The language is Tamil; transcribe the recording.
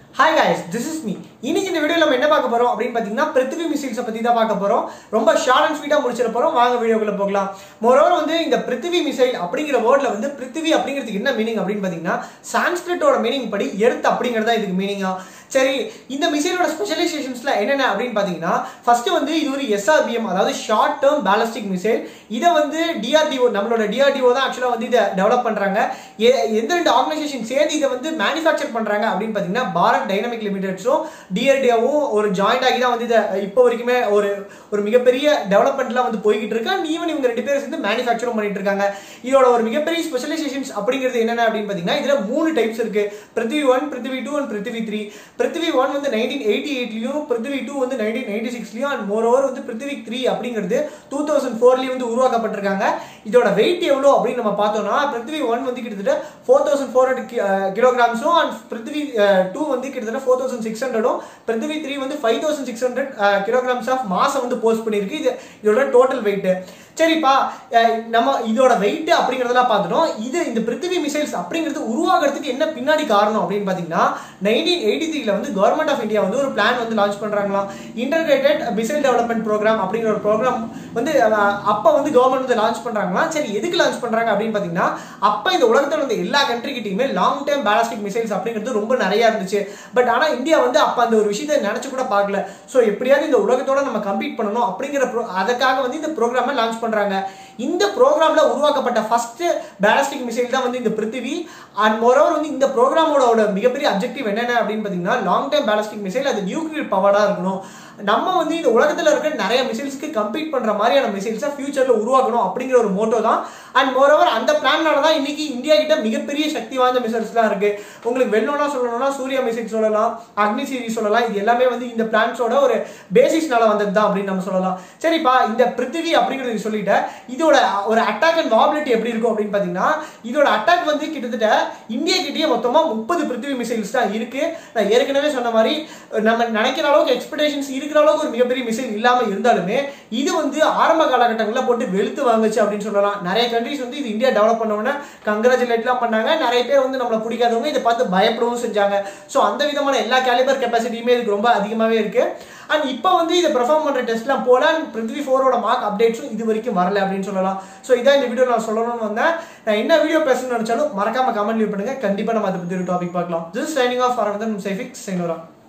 hi guys this is me இன்னைக்கு இந்த வீடியோ நம்ம என்ன பார்க்க போறோம் அப்படின்னு பார்த்தீங்கன்னா பிருத்திவி மிசைல்ஸை பத்தி தான் பார்க்க போறோம் ரொம்ப ஷார்ட் அண்ட் ஸ்வீட்டா முடிச்சிட போறோம் வாங்க வீடியோக்குள்ள போகலாம் மோரோவர் வந்து இந்த பிருத்திவி மிசைல் அப்படிங்கிற வேர்ட்ல வந்து பிருத்திவி அப்படிங்கிறதுக்கு என்ன மீனிங் அப்படின்னு பார்த்தீங்கன்னா சான்ஸ்கிரிட்டோட மீனிங் படி எர்த் அப்படிங்கிறதா இதுக்கு மீனிங்கா சரி இந்த மிசைலோட ஸ்பெஷலைசேஷன்ஸ்ல என்னென்ன அப்படின்னு பார்த்தீங்கன்னா ஃபர்ஸ்ட் வந்து இது ஒரு எஸ்ஆர்பிஎம் அதாவது ஷார்ட் டேர்ம் பேலஸ்டிக் மிசைல் இதை வந்து டிஆர்டிஓ நம்மளோட டிஆர்டிஓ தான் ஆக்சுவலாக வந்து இதை டெவலப் பண்றாங்க எ- எந்த ரெண்டு ஆர்கனைசேஷன் சேர்ந்து இதை வந்து மேனுஃபேக்சர் பண்றாங்க அப்படின்னு பார்த்தீங்கன்னா பாரத் டைனமிக் லிமிடெட்ஸும் டிஆர்டிஓவும் ஒரு ஜாயிண்ட் ஆகி தான் வந்து இதை இப்போ வரைக்குமே ஒரு ஒரு மிகப்பெரிய டெவலப்மெண்ட்லாம் வந்து போய்கிட்டு இருக்கு அண்ட் ஈவன் இவங்க ரெண்டு பேரும் சேர்ந்து மேனுஃபேக்சரும் பண்ணிட்டு இருக்காங்க இதோட ஒரு மிகப்பெரிய ஸ்பெஷலைசேஷன்ஸ் அப்படிங்கிறது என்னென்ன அப்படின்னு பார்த்தீங்கன்னா இதுல மூணு டைப்ஸ் இருக்கு Prithvi one Prithvi two and Prithvi three Prithvi one வந்து நைன்டீன் எயிட்டி எயிட்லையும் பிருத்திவி டூ வந்து நைன்டீன் நைன்டி சிக்ஸ்லையும் அண்ட் மோர் ஓவர் வந்து பிருத்திவி த்ரீ அப்படிங்கிறது டூ தௌசண்ட் ஃபோர்லேயும் வந்து உருவாக்கப்பட்டிருக்காங்க இதோட வெயிட் எவ்வளோ அப்படின்னு நம்ம பார்த்தோம்னா பிருத்திவி ஒன் வந்து கிட்டத்தட்ட ஃபோர் தௌசண்ட் ஃபோர் ஹண்ட்ரட் கிலோகிராம்ஸும் அண்ட் பிருத்திவி டூ வந்து கிட்டத்தட்ட ஃபோர் தௌசண்ட் சிக்ஸ் ஹண்ட்ரடும் பிருத்திவி த்ரீ வந்து five thousand six hundred kilograms of மாசம் வந்து போஸ்ட் பண்ணியிருக்கு இது இதோட டோட்டல் வெயிட் சரிப்பா அஹ் நம்ம இதோட வெயிட் அப்படிங்கறதெல்லாம் பார்த்துட்டோம் இது இந்த பிருத்திவி மிசைல்ஸ் அப்படிங்கிறது உருவாகிறதுக்கு என்ன பின்னாடி காரணம் அப்படின்னு பார்த்தீங்கன்னா நைன்டீன் எயிட்டி த்ரீல வந்து கவர்மெண்ட் ஆஃப் இந்தியா வந்து ஒரு பிளான் வந்து லான்ச் பண்றாங்களாம் இன்டர்கிரேட்டட் மிசைல் டெவலப்மெண்ட் ப்ரோக்ராம் அப்படிங்கிற ஒரு ப்ரோக்ராம் வந்து அஹ், அப்ப வந்து கவர்மெண்ட் வந்து லான்ச் பண்றாங்களாம் சரி எதுக்கு லான்ச் பண்றாங்க அப்படின்னு பார்த்தீங்கன்னா அப்ப இந்த உலகத்தில் வந்து எல்லா கண்ட்ரி கிட்டயுமே லாங் டேர்ம் பேலாஸ்டிக் மிசைல்ஸ் அப்படிங்கிறது ரொம்ப நிறைய இருந்துச்சு பட் ஆனா இந்தியா வந்து அப்ப அந்த ஒரு விஷயத்தை நினைச்சு கூட பார்க்கல ஸோ எப்படியாவது இந்த உலகத்தோட நம்ம கம்பீட் பண்ணணும் அப்படிங்கிற pro- அதுக்காக வந்து இந்த ப்ரோக்ராமை லான்ச் பண்றாங்க இந்த ப்ரோக்ராம்ல உருவாக்கப்பட்ட ஃபர்ஸ்ட் பேலாஸ்டிக் மிசைல் தான் வந்து இந்த பிருத்திவி அண்ட் மோரோவர் வந்து இந்த ப்ரோக்ராமோட மிகப்பெரிய அப்ஜெக்டிவ் என்னென்ன அப்படின்னு பார்த்தீங்கன்னா லாங் டேர்ம் பேலாஸ்டிக் மிசைல் அது நியூக்ளியர் பவர்டா இருக்கணும் நம்ம வந்து இந்த உலகத்துல இருக்க நிறைய மிசைல்ஸ்க்கு கம்பீட் பண்ற மாதிரியான மிசைல்ஸை ஃபியூச்சர்ல உருவாக்கணும் அப்படிங்கிற ஒரு மோட்டோ தான் அண்ட் மோரோவர் அந்த பிளான்னால தான் இன்னைக்கு இந்தியா கிட்ட மிகப்பெரிய சக்தி வாய்ந்த மிசைல்ஸ் தான் இருக்கு உங்களுக்கு வெள்ளோனா சொல்லணும்னா சூர்யா மிசைல் சொல்லலாம் அக்னி சீரிஸ் சொல்லலாம் இது எல்லாமே வந்து இந்த பிளான்ஸோட ஒரு பேசிக்ஸ்னால வந்தது தான் அப்படின்னு நம்ம சொல்லலாம் சரிப்பா இந்த பிருத்திவி அப்படிங்கிறது சொல்லிட்டேன் இதோட ஒரு அட்டாக் அண்ட் வாபிலிட்டி எப்படி இருக்கும் அப்படின்னு பார்த்தீங்கன்னா இதோட அட்டாக் வந்து கிட்டத்தட்ட இந்தியா கிட்டேயே மொத்தமா முப்பது பிருத்திவி மிசைல்ஸ் தான் இருக்கு நான் ஏற்கனவே சொன்ன மாதிரி நம்ம நினைக்கிற அளவுக்கு எக்ஸ்பெக்டேஷன்ஸ் இருக்கிற அளவுக்கு ஒரு மிகப்பெரிய மிசைல் இல்லாம இருந்தாலுமே இது வந்து ஆரம்ப காலகட்டங்களில் போட்டு வெளுத்து வாங்குச்சு அப்படின்னு சொல்லலாம் நிறைய கண்ட்ரிஸ் வந்து இது இந்தியா டெவலப் பண்ண உடனே கங்க்ராச்சுலேட்லாம் பண்ணாங்க நிறைய பேர் வந்து நம்மளை பிடிக்காதவங்க இதை பார்த்து பயப்படவும் செஞ்சாங்க ஸோ அந்த விதமான எல்லா கேலிபர் கெப்பாசிட்டியுமே இதுக்கு ரொம்ப அதிகமாகவே இருக்கு அண்ட் இப்போ வந்து இதை பெர்ஃபார்ம் பண்ற டெஸ்ட்லாம் போல அண்ட் பிருத்வி ஃபோரோட மார்க் அப்டேட்ஸும் இது வரைக்கும் வரல அப்படின்னு சொல்லலாம் ஸோ இதான் இந்த வீடியோ நான் சொல்லணும்னு வந்தேன் நான் என்ன வீடியோ பேசணும்னு நினைச்சாலும் மறக்காம கமெண்ட் லீவ் பண்ணுங்க கண்டிப்பா நம்ம அதை பத்தி ஒரு டாபிக் பார்க்கலாம் திஸ் ட்ரைனிங் ஆஃப் அரவிந்தன் சேஃபிக் சைனோரா